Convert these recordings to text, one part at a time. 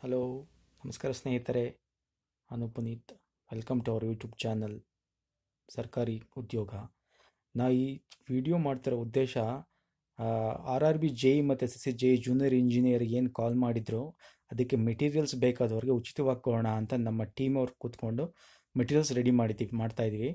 hello ನಮಸ್ಕಾರ ಸ್ನೇಹಿತರೆ ನಾನು Puneeth welcome to our YouTube channel ಸರ್ಕಾರಿ ಉದ್ಯೋಗ ನಾ ಈ ವಿಡಿಯೋ ಮಾಡ್ತಿರೋ ಉದ್ದೇಶ R R B J E ಮತ್ತು S S C J junior engineer ಏನು ಕಾಲ್ ಮಾಡಿದ್ರು ಅದಕ್ಕೆ ಮೆಟೀರಿಯಲ್ಸ್ ಬೇಕಾದವ್ರಿಗೆ ಉಚಿತವಾಗಿ ಕೊಡೋಣ ಅಂತ ನಮ್ಮ ಟೀಮ್ ಅವ್ರು ಕೂತ್ಕೊಂಡು ಮೆಟೀರಿಯಲ್ಸ್ ರೆಡಿ ಮಾಡಿದ್ದೀವಿ ಮಾಡ್ತಾಯಿದ್ದೀವಿ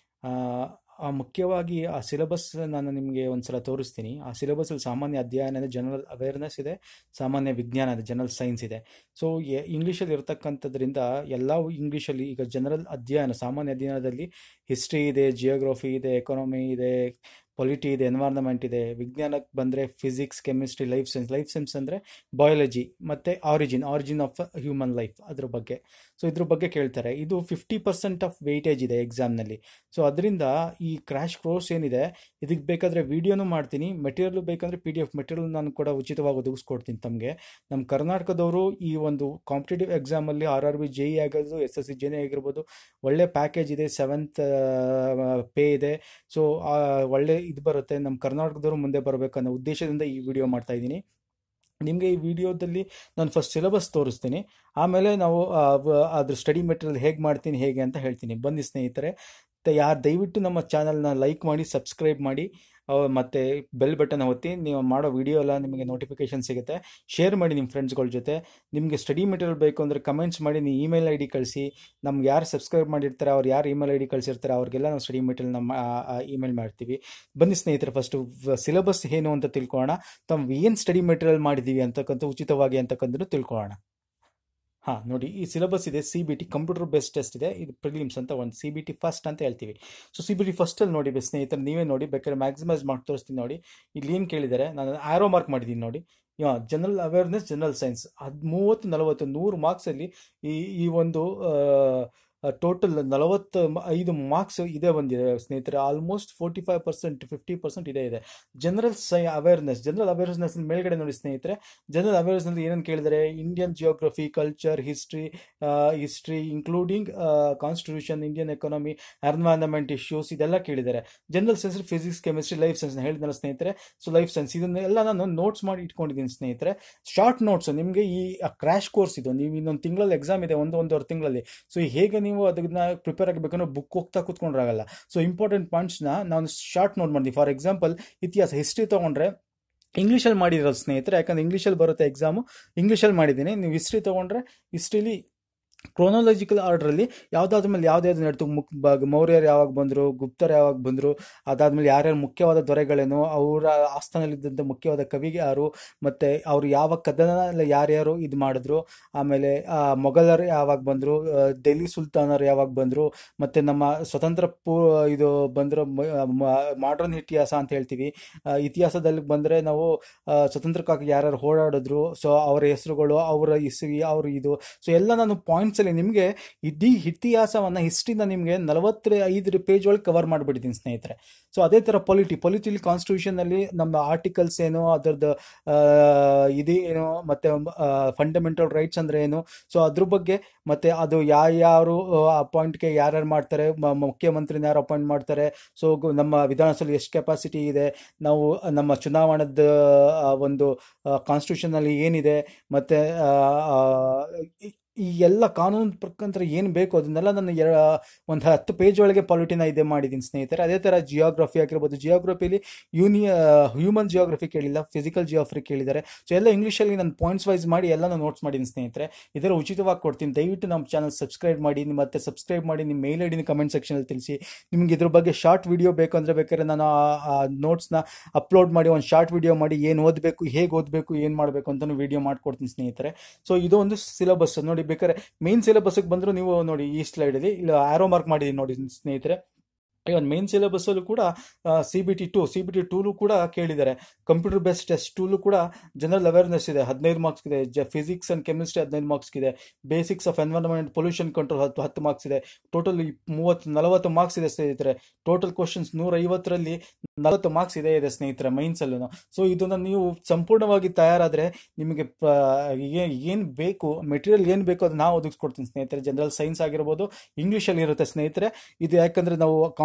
ಆ ಮುಖ್ಯವಾಗಿ ಆ ಸಿಲೆಬಸ್ ನಾನು ನಿಮಗೆ ಒಂದು ಸಲ ತೋರಿಸ್ತೀನಿ ಆ ಸಿಲೆಬಸಲ್ಲಿ ಸಾಮಾನ್ಯ ಅಧ್ಯಯನ ಇದೆ ಜನರಲ್ ಅವೇರ್ನೆಸ್ ಇದೆ ಸಾಮಾನ್ಯ ವಿಜ್ಞಾನ ಇದೆ ಜನರಲ್ ಸೈನ್ಸ್ ಇದೆ ಸೊ ಇಂಗ್ಲೀಷಲ್ಲಿ ಇರತಕ್ಕಂಥದ್ರಿಂದ ಎಲ್ಲವೂ ಇಂಗ್ಲೀಷಲ್ಲಿ ಈಗ ಜನರಲ್ ಅಧ್ಯಯನ ಸಾಮಾನ್ಯ ಅಧ್ಯಯನದಲ್ಲಿ ಹಿಸ್ಟ್ರಿ ಇದೆ ಜಿಯೋಗ್ರಫಿ ಇದೆ ಎಕಾನಮಿ ಇದೆ ಪೊಲಿಟಿ ಇದೆ ಎನ್ವೈರ್ನಮೆಂಟ್ ಇದೆ ವಿಜ್ಞಾನಕ್ಕೆ ಬಂದರೆ physics chemistry life science life science ಅಂದರೆ ಬಯಾಲಜಿ ಮತ್ತು origin origin of human life ಅದ್ರ ಬಗ್ಗೆ ಸೊ ಇದ್ರ ಬಗ್ಗೆ ಕೇಳ್ತಾರೆ ಇದು ಫಿಫ್ಟಿ ಪರ್ಸೆಂಟ್ ಆಫ್ ವೆಯ್ಟೇಜ್ ಇದೆ ಎಕ್ಸಾಮ್ನಲ್ಲಿ ಸೊ ಅದರಿಂದ ಈ ಕ್ರ್ಯಾಶ್ ಕೋರ್ಸ್ ಏನಿದೆ ಇದಕ್ಕೆ ಬೇಕಾದರೆ ವೀಡಿಯೋನೂ ಮಾಡ್ತೀನಿ ಮೆಟೀರಿಯಲ್ ಬೇಕಂದರೆ ಪಿ ಡಿ ಎಫ್ ಮೆಟೀರಿಯಲ್ ನಾನು ಕೂಡ ಉಚಿತವಾಗಿ ಒದಗಿಸ್ಕೊಡ್ತೀನಿ ತಮಗೆ ನಮ್ಮ ಕರ್ನಾಟಕದವರು ಈ ಒಂದು ಕಾಂಪಿಟೇಟಿವ್ ಎಕ್ಸಾಮಲ್ಲಿ R R B J E ಆಗೋದು ಎಸ್ ಎಸ್ ಸಿ ಜೆ ಆಗಿರ್ಬೋದು ಒಳ್ಳೆ ಪ್ಯಾಕೇಜ್ ಇದೆ ಸೆವೆಂತ್ ಪೇ ಇದೆ ಸೊ ಒಳ್ಳೆ ಇದು ಬರುತ್ತೆ ನಮ್ಮ ಕರ್ನಾಟಕದವರು ಮುಂದೆ ಬರಬೇಕನ್ನೋ ಉದ್ದೇಶದಿಂದ ಈ ವಿಡಿಯೋ ಮಾಡ್ತಾ ಇದ್ದೀನಿ ನಿಮಗೆ ಈ ವಿಡಿಯೋದಲ್ಲಿ ನಾನು ಫಸ್ಟ್ ಸಿಲೆಬಸ್ ತೋರಿಸ್ತೀನಿ ಆಮೇಲೆ ನಾವು ಅದ್ರ ಸ್ಟಡಿ ಮೆಟೀರಿಯಲ್ ಹೇಗೆ ಮಾಡ್ತೀನಿ ಹೇಗೆ ಅಂತ ಹೇಳ್ತೀನಿ ಬನ್ನಿ ಸ್ನೇಹಿತರೆ ಯಾರು ದಯವಿಟ್ಟು ನಮ್ಮ ಚಾನಲ್ನ ಲೈಕ್ ಮಾಡಿ ಸಬ್ಸ್ಕ್ರೈಬ್ ಮಾಡಿ ಮತ್ತು ಬೆಲ್ ಬಟನ್ ಒತ್ತಿ ನೀವು ಮಾಡೋ ವಿಡಿಯೋ ಎಲ್ಲ ನಿಮಗೆ ನೋಟಿಫಿಕೇಶನ್ ಸಿಗುತ್ತೆ ಶೇರ್ ಮಾಡಿ ನಿಮ್ಮ ಫ್ರೆಂಡ್ಸ್ಗಳ ಜೊತೆ ನಿಮಗೆ ಸ್ಟಡಿ ಮೆಟೀರಿಯಲ್ ಬೇಕು ಅಂದರೆ ಕಮೆಂಟ್ಸ್ ಮಾಡಿ ನೀವು ಇಮೇಲ್ ಐ ಡಿ ಕಳಿಸಿ ನಮ್ಗೆ ಯಾರು ಸಬ್ಸ್ಕ್ರೈಬ್ ಮಾಡಿರ್ತಾರೆ ಅವ್ರು ಯಾರು ಇಮೇಲ್ ಐ ಡಿ ಕಳಿಸಿರ್ತಾರೆ ಅವ್ರಿಗೆಲ್ಲ ನಾವು ಸ್ಟಡಿ ಮೆಟೀರಿಯಲ್ ನಮ್ಮ ಇಮೇಲ್ ಮಾಡ್ತೀವಿ ಬನ್ನಿ ಸ್ನೇಹಿತರೆ ಫಸ್ಟು ಸಿಲೆಬಸ್ ಏನು ಅಂತ ತಿಳ್ಕೊಳ್ಳೋಣ ತಾವು ಏನು ಸ್ಟಡಿ ಮೆಟೀರಿಯಲ್ ಮಾಡಿದ್ದೀವಿ ಅಂತಕ್ಕಂಥ ಉಚಿತವಾಗಿ ಅಂತಕ್ಕಂಥದ್ದು ತಿಳ್ಕೊಳ್ಳೋಣ ಹಾಂ ನೋಡಿ ಈ ಸಿಲೆಬಸ್ ಇದೆ C B T computer based test ಇದೆ ಇದು ಪ್ರಿಲಿಮ್ಸ್ ಅಂತ ಒಂದು ಸಿ ಬಿ ಟಿ ಫಸ್ಟ್ ಅಂತ ಹೇಳ್ತೀವಿ ಸೊ ಸಿ ಬಿ ಟಿ ಫಸ್ಟಲ್ಲಿ ನೋಡಿ ಸ್ನೇಹಿತರೆ ನೀವೇ ನೋಡಿ ಬೇಕಾದ್ರೆ ಮ್ಯಾಕ್ಸಿಮೈಸ್ ಮಾಡಿ ತೋರಿಸ್ತೀನಿ ನೋಡಿ ಇಲ್ಲಿ ಏನು ಕೇಳಿದ್ದಾರೆ ನಾನು ಆರೋ ಮಾರ್ಕ್ ಮಾಡಿದ್ದೀನಿ ನೋಡಿ ಜನರಲ್ ಅವೇರ್ನೆಸ್ ಜನರಲ್ ಸೈನ್ಸ್ ಅದು ಮೂವತ್ತು ನಲವತ್ತು ನೂರು ಮಾರ್ಕ್ಸಲ್ಲಿ ಈ ಈ ಒಂದು ಟೋಟಲ್ ನಲವತ್ತು ಐದು ಮಾರ್ಕ್ಸ್ ಇದೇ ಬಂದಿದೆ ಸ್ನೇಹಿತರೆ almost forty five percent fifty percent ಇದೇ ಇದೆ ಜನರಲ್ ಸೈ ಅವೇರ್ನೆಸ್ ಜನರಲ್ ಅವೇರ್ನೆಸ್ ಮೇಲ್ಗಡೆ ನೋಡಿ ಸ್ನೇಹಿತರೆ ಜನರಲ್ ಅವೇರ್ನೆಸ್ನಲ್ಲಿ ಏನೇನು ಕೇಳಿದರೆ Indian geography culture history history including constitution Indian economy environment issues ಇದೆಲ್ಲ ಕೇಳಿದ್ದಾರೆ general science physics chemistry life science ಹೇಳಿದ್ನಲ್ಲ ಸ್ನೇಹಿತರೆ ಸೊ ಲೈಫ್ ಸೈನ್ಸ್ ಇದನ್ನೆಲ್ಲ ನಾನು ನೋಟ್ಸ್ ಮಾಡಿ ಇಟ್ಕೊಂಡಿದ್ದೀನಿ ಸ್ನೇಹಿತರೆ ಶಾರ್ಟ್ ನೋಟ್ಸ್ ನಿಮಗೆ ಈ ಕ್ರ್ಯಾಶ್ ಕೋರ್ಸ್ ಇದು ನೀವು ಇನ್ನೊಂದು ತಿಂಗಳಲ್ಲಿ ಎಕ್ಸಾಮ್ ಇದೆ ಒಂದು ಒಂದೂವರೆ ತಿಂಗಳಲ್ಲಿ ಸೊ ಹೇಗೆ ನೀವು ಅದನ್ನ ಪ್ರಿಪೇರ್ ಆಗಬೇಕಂದ್ರೆ ಬುಕ್ ಹೋಗ್ತಾ ಕೂತ್ಕೊಂಡ್ರಾಗಲ್ಲ ಸೊ ಇಂಪಾರ್ಟೆಂಟ್ ಪಾಯಿಂಟ್ಸ್ನ ನಾನು ಶಾರ್ಟ್ ನೋಟ್ ಮಾಡಿದ್ವಿ ಫಾರ್ ಎಕ್ಸಾಂಪಲ್ ಇತಿಹಾಸ ಹಿಸ್ಟ್ರಿ ತೊಗೊಂಡ್ರೆ ಇಂಗ್ಲೀಷಲ್ಲಿ ಮಾಡಿರೋದು ಸ್ನೇಹಿತರೆ ಯಾಕಂದ್ರೆ ಇಂಗ್ಲೀಷಲ್ಲಿ ಬರುತ್ತೆ ಎಕ್ಸಾಮು ಇಂಗ್ಲೀಷಲ್ಲಿ ಮಾಡಿದ್ದೀನಿ ನೀವು ಹಿಸ್ಟ್ರಿ ತೊಗೊಂಡ್ರೆ ಹಿಸ್ಟ್ರಿಲಿ ಕ್ರೋನಾಲಜಿಕಲ್ ಆರ್ಡ್ರಲ್ಲಿ ಯಾವುದಾದ್ಮೇಲೆ ಯಾವುದ್ಯಾವ್ದು ನಡ್ತು ಮುಕ್ ಮೌರ್ಯರು ಯಾವಾಗ ಬಂದರು ಗುಪ್ತರು ಯಾವಾಗ ಬಂದರು ಅದಾದಮೇಲೆ ಯಾರ್ಯಾರು ಮುಖ್ಯವಾದ ದೊರೆಗಳೇನು ಅವರ ಆಸ್ಥಾನದಲ್ಲಿದ್ದಂಥ ಮುಖ್ಯವಾದ ಕವಿಗೆ ಯಾರು ಮತ್ತು ಅವರು ಯಾವ ಕದನ ಯಾರ್ಯಾರು ಇದು ಮಾಡಿದ್ರು ಆಮೇಲೆ ಮೊಘಲರು ಯಾವಾಗ ಬಂದರು ಡೆಲ್ಲಿ ಸುಲ್ತಾನರು ಯಾವಾಗ ಬಂದರು ಮತ್ತು ನಮ್ಮ ಸ್ವತಂತ್ರ ಪೂ ಇದು ಬಂದಿರೋ ಮಾಡ್ರನ್ ಇತಿಹಾಸ ಅಂತ ಹೇಳ್ತೀವಿ ಇತಿಹಾಸದಲ್ಲಿ ಬಂದರೆ ನಾವು ಸ್ವತಂತ್ರಕ್ಕಾಗಿ ಯಾರ್ಯಾರು ಓಡಾಡಿದ್ರು ಸೊ ಅವರ ಹೆಸರುಗಳು ಅವರ ಇಸ್ವಿ ಅವ್ರ ಇದು ಸೊ ಎಲ್ಲ ನಾನು ಪಾಯಿಂಟ್ಸ್ ಅಲ್ಲಿ ನಿಮಗೆ ಇಡೀ ಇತಿಹಾಸವನ್ನು ಹಿಸ್ಟ್ರಿನ ನಿಮಗೆ ನಲವತ್ತ ಐದು ಪೇಜ್ ಒಳಗೆ ಕವರ್ ಮಾಡಿಬಿಟ್ಟಿದ್ದೀನಿ ಸ್ನೇಹಿತರೆ ಸೊ ಅದೇ ಥರ ಪೊಲಿಟಿ ಪೊಲಿಟಿಲಿ ಕಾನ್ಸ್ಟಿಟ್ಯೂಷನಲ್ಲಿ ನಮ್ಮ ಆರ್ಟಿಕಲ್ಸ್ ಏನು ಅದರದ್ದು ಇದು ಏನು ಮತ್ತು ಫಂಡಮೆಂಟಲ್ ರೈಟ್ಸ್ ಅಂದರೆ ಏನು ಸೊ ಅದ್ರ ಬಗ್ಗೆ ಮತ್ತು ಅದು ಯಾರ್ಯಾರು ಅಪಾಯಿಂಟ್ಗೆ ಯಾರ್ಯಾರು ಮಾಡ್ತಾರೆ ಮುಖ್ಯಮಂತ್ರಿನ ಯಾರು ಅಪಾಯಿಂಟ್ ಮಾಡ್ತಾರೆ ಸೊ ನಮ್ಮ ವಿಧಾನಸಭೆಯಲ್ಲಿ ಎಷ್ಟು ಕೆಪಾಸಿಟಿ ಇದೆ ನಾವು ನಮ್ಮ ಚುನಾವಣದ ಒಂದು ಕಾನ್ಸ್ಟಿಟ್ಯೂಷನಲ್ಲಿ ಏನಿದೆ ಮತ್ತು ಈ ಎಲ್ಲ ಕಾನೂನು ಪ್ರಕಾರ ಏನು ಬೇಕು ಅದನ್ನೆಲ್ಲ ನಾನು ಎರ ಒಂದು ಹತ್ತು ಪೇಜ್ ಒಳಗೆ ಪಾಲಿಟಿನ ಇದೆ ಮಾಡಿದ್ದೀನಿ ಸ್ನೇಹಿತರೆ ಅದೇ ಥರ ಜಿಯೋಗ್ರಫಿ ಆಗಿರ್ಬೋದು ಜಿಯೋಗ್ರಫಿಲಿ ಯೂನಿಯ ಹ್ಯೂಮನ್ ಜಿಯೋಗ್ರಫಿ ಕೇಳಿಲ್ಲ ಫಿಸಿಕಲ್ ಜಿಯೋಗ್ರಫಿ ಕೇಳಿದ್ದಾರೆ ಸೊ ಎಲ್ಲ ಇಂಗ್ಲೀಷಲ್ಲಿ ನಾನು ಪಾಯಿಂಟ್ಸ್ ವೈಸ್ ಮಾಡಿ ಎಲ್ಲ ನಾನು ನೋಟ್ಸ್ ಮಾಡಿದ್ದೀನಿ ಸ್ನೇಹಿತರೆ ಇದರ ಉಚಿತವಾಗಿ ಕೊಡ್ತೀನಿ ದಯವಿಟ್ಟು ನಮ್ಮ ಚಾನಲ್ ಸಬ್ಸ್ಕ್ರೈಬ್ ಮಾಡಿ ಮತ್ತು ಸಬ್ಸ್ಕ್ರೈಬ್ ಮಾಡಿ ನಿಮ್ಮ ಮೇಲ್ ಐಡಿನ ಕಮೆಂಟ್ ಸೆಕ್ಷನಲ್ಲಿ ತಿಳಿಸಿ ನಿಮ್ಗೆ ಇದ್ರ ಬಗ್ಗೆ ಶಾರ್ಟ್ ವಿಡಿಯೋ ಬೇಕು ಅಂದರೆ ಬೇಕಾದ್ರೆ ನಾನು ಆ ನೋಟ್ಸ್ನ ಅಪ್ಲೋಡ್ ಮಾಡಿ ಒಂದು ಶಾರ್ಟ್ ವಿಡಿಯೋ ಮಾಡಿ ಏನು ಓದಬೇಕು ಹೇಗೆ ಓದಬೇಕು ಏನು ಮಾಡಬೇಕು ಅಂತಲೂ ವಿಡಿಯೋ ಮಾಡ್ಕೊಡ್ತೀನಿ ಸ್ನೇಹಿತರೆ ಸೊ ಇದು ಒಂದು ಸಿಲೆಬಸ್ ನೋಡಿ ಬೇಕಾದ್ರೆ ಮೇನ್ ಸಿಲೆಬಸ್ಗೆ ಬಂದರೂ ನೀವು ನೋಡಿ ಈ ಸ್ಲೈಡಲ್ಲಿ ಇಲ್ಲ ಆರೋ ಮಾರ್ಕ್ ಮಾಡಿದ್ದೀನಿ ನೋಡಿ ಸ್ನೇಹಿತರೆ ಇವನ್ ಮೇನ್ ಸಿಲೆಬಸ್ಸಲ್ಲೂ ಕೂಡ C B T two C B T ಟೂಲು ಕೂಡ ಕೇಳಿದ್ದಾರೆ ಕಂಪ್ಯೂಟರ್ ಬೇಸ್ಡ್ ಟೆಸ್ಟ್ ಟೂಲು ಕೂಡ ಜನರಲ್ ಅವೇರ್ನೆಸ್ ಇದೆ ಹದಿನೈದು ಮಾರ್ಕ್ಸ್ ಇದೆ ಜ ಫಿಸಿಕ್ಸ್ ಆ್ಯಂಡ್ ಕೆಮಿಸ್ಟ್ರಿ ಹದಿನೈದು ಮಾರ್ಕ್ಸ್ ಇದೆ basics of environment pollution control ಹತ್ತು ಹತ್ತು ಮಾರ್ಕ್ಸ್ ಇದೆ ಟೋಟಲ್ ಮೂವತ್ತು ನಲವತ್ತು ಮಾರ್ಕ್ಸ್ ಇದೆ ಸ್ನೇಹಿತರೆ ಟೋಟಲ್ ಕ್ವಶನ್ಸ್ ನೂರೈವತ್ತರಲ್ಲಿ ನಲವತ್ತು ಮಾರ್ಕ್ಸ್ ಇದೆ ಇದೆ ಸ್ನೇಹಿತರೆ ಮೈನ್ಸಲ್ಲೂ ಸೊ ಇದನ್ನು ನೀವು ಸಂಪೂರ್ಣವಾಗಿ ತಯಾರಾದರೆ ನಿಮಗೆ ಏನು ಬೇಕು ಮೆಟೀರಿಯಲ್ ಏನು ಬೇಕು ಅದು ನಾವು ಒದಗಿಸ್ಕೊಡ್ತೀನಿ ಸ್ನೇಹಿತರೆ ಜನರಲ್ ಸೈನ್ಸ್ ಆಗಿರ್ಬೋದು ಇಂಗ್ಲೀಷಲ್ಲಿ ಇರುತ್ತೆ ಸ್ನೇಹಿತರೆ ಇದು ಯಾಕಂದರೆ ನಾವು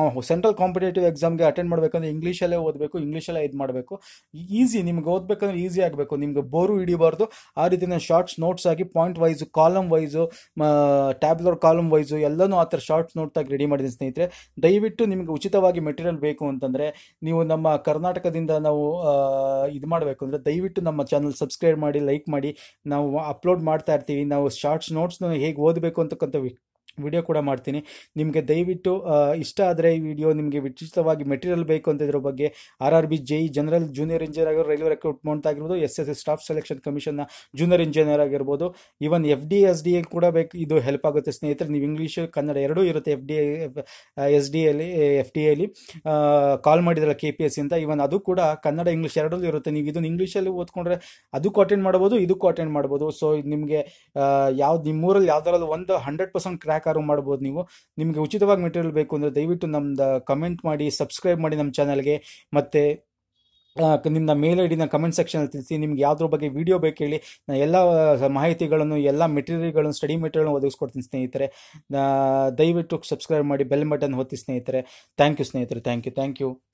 ಸೆಂಟ್ರಲ್ ಕಾಂಪಿಟೇಟಿವ್ ಎಕ್ಸಾಮ್ಗೆ ಅಟೆಂಡ್ ಮಾಡಬೇಕಂದ್ರೆ ಇಂಗ್ಲೀಷಲ್ಲೇ ಓದಬೇಕು ಇಂಗ್ಲೀಷಲ್ಲೇ ಇದು ಮಾಡಬೇಕು ಈಸಿ ನಿಮ್ಗೆ ಓದಬೇಕಂದ್ರೆ ಈಸಿ ಆಗಬೇಕು ನಿಮ್ಗೆ ಬೋರು ಹಿಡಿಬಾರ್ದು ಆ ರೀತಿ ನಾನು ಶಾರ್ಟ್ಸ್ ನೋಟ್ಸ್ ಆಗಿ point wise column wise tabular column wise ಎಲ್ಲನೂ ಆ ಥರ ಶಾರ್ಟ್ಸ್ ನೋಟ್ ಆಗಿ ರೆಡಿ ಮಾಡಿದ್ದೀನಿ ಸ್ನೇಹಿತರೆ ದಯವಿಟ್ಟು ನಿಮಗೆ ಉಚಿತವಾಗಿ ಮೆಟೀರಿಯಲ್ ಬೇಕು ಅಂತಂದರೆ ನೀವು ನಮ್ಮ ಕರ್ನಾಟಕದಿಂದ ನಾವು ಇದು ಮಾಡಬೇಕು ಅಂದರೆ ದಯವಿಟ್ಟು ನಮ್ಮ ಚಾನಲ್ ಸಬ್ಸ್ಕ್ರೈಬ್ ಮಾಡಿ ಲೈಕ್ ಮಾಡಿ ನಾವು ಅಪ್ಲೋಡ್ ಮಾಡ್ತಾ ಇರ್ತೀವಿ ನಾವು ಶಾರ್ಟ್ಸ್ ನೋಟ್ಸ್ನ ಹೇಗೆ ಓದಬೇಕು ಅಂತಕ್ಕಂಥ ವಿಡಿಯೋ ಕೂಡ ಮಾಡ್ತೀನಿ ನಿಮಗೆ ದಯವಿಟ್ಟು ಆ, ಇಷ್ಟ ಆದರೆ ಈ ವಿಡಿಯೋ ನಿಮಗೆ ಉಚಿತವಾಗಿ ಮೆಟೀರಿಯಲ್ ಬೇಕು ಅಂತ ಇದ್ರ ಬಗ್ಗೆ R R B J general junior engineer ಆಗಿರೋ ರೈಲ್ವೆ ರೆಕ್ರೂಟ್ಮೆಂಟ್ ಆಗಿರ್ಬೋದು S S S staff selection ಕಮಿಷನ್ನ ಜೂನಿಯರ್ ಇಂಜಿನಿಯರ್ ಆಗಿರ್ಬೋದು even F D S D ಕೂಡ ಬೇಕು ಇದು ಹೆಲ್ಪ್ ಆಗುತ್ತೆ ಸ್ನೇಹಿತರೆ ನೀವು ಇಂಗ್ಲೀಷ್ ಕನ್ನಡ ಎರಡೂ ಇರುತ್ತೆ ಎಫ್ ಡಿ ಎಸ್ ಡಿ ಅಲ್ಲಿ ಎಫ್ ಡಿ ಎಲ್ಲಿ ಕಾಲ್ ಮಾಡಿದ್ರಲ್ಲ ಕೆ ಪಿ ಎಸ್ ಸಿ ಅಂತ ಇವನ್ ಅದು ಕೂಡ ಕನ್ನಡ ಇಂಗ್ಲೀಷ್ ಎರಡಲ್ಲೂ ಇರುತ್ತೆ ನೀವು ಇದನ್ನು ಇಂಗ್ಲೀಷಲ್ಲಿ ಓದ್ಕೊಂಡ್ರೆ ಅದಕ್ಕೂ ಅಟೆಂಡ್ ಮಾಡ್ಬೋದು ಇದಕ್ಕೂ ಅಟೆಂಡ್ ಮಾಡ್ಬೋದು ಸೊ ನಿಮಗೆ ಯಾವ್ದು ನಿಮ್ಮೂರಲ್ಲಿ ಯಾವ್ದಾರಲ್ಲೂ ಒಂದು ಹಂಡ್ರೆಡ್ ಪರ್ಸೆಂಟ್ ಕ್ರ್ಯಾಕ್ ಆರು ಮಾಡ್ಬೋದು ನೀವು ನಿಮಗೆ ಉಚಿತವಾಗಿ ಮೆಟೀರಿಯಲ್ ಬೇಕು ಅಂದರೆ ದಯವಿಟ್ಟು ನಮ್ದು ಕಮೆಂಟ್ ಮಾಡಿ ಸಬ್ಸ್ಕ್ರೈಬ್ ಮಾಡಿ ನಮ್ಮ ಚಾನಲ್ಗೆ ಮತ್ತು ನಿಮ್ಮ ಮೇಲ್ ಐ ಡಿನ ಕಮೆಂಟ್ ಸೆಕ್ಷನಲ್ಲಿ ತಿಳಿಸಿ ನಿಮ್ಗೆ ಯಾವುದ್ರ ಬಗ್ಗೆ ವಿಡಿಯೋ ಬೇಕು ಹೇಳಿ ನಾನು ಎಲ್ಲ ಮಾಹಿತಿಗಳನ್ನು ಎಲ್ಲ ಮೆಟೀರಿಯಲ್ಗಳನ್ನು ಸ್ಟಡಿ ಮೆಟೀರಿಯಲ್ನ ಒದಗಿಸ್ಕೊಡ್ತೀನಿ ಸ್ನೇಹಿತರೆ ಆ, ದಯವಿಟ್ಟು ಸಬ್ಸ್ಕ್ರೈಬ್ ಮಾಡಿ ಬೆಲ್ ಬಟನ್ ಒತ್ತಿ ಸ್ನೇಹಿತರೆ ಥ್ಯಾಂಕ್ ಯು ಸ್ನೇಹಿತರೆ ಥ್ಯಾಂಕ್ ಯು ಥ್ಯಾಂಕ್ ಯು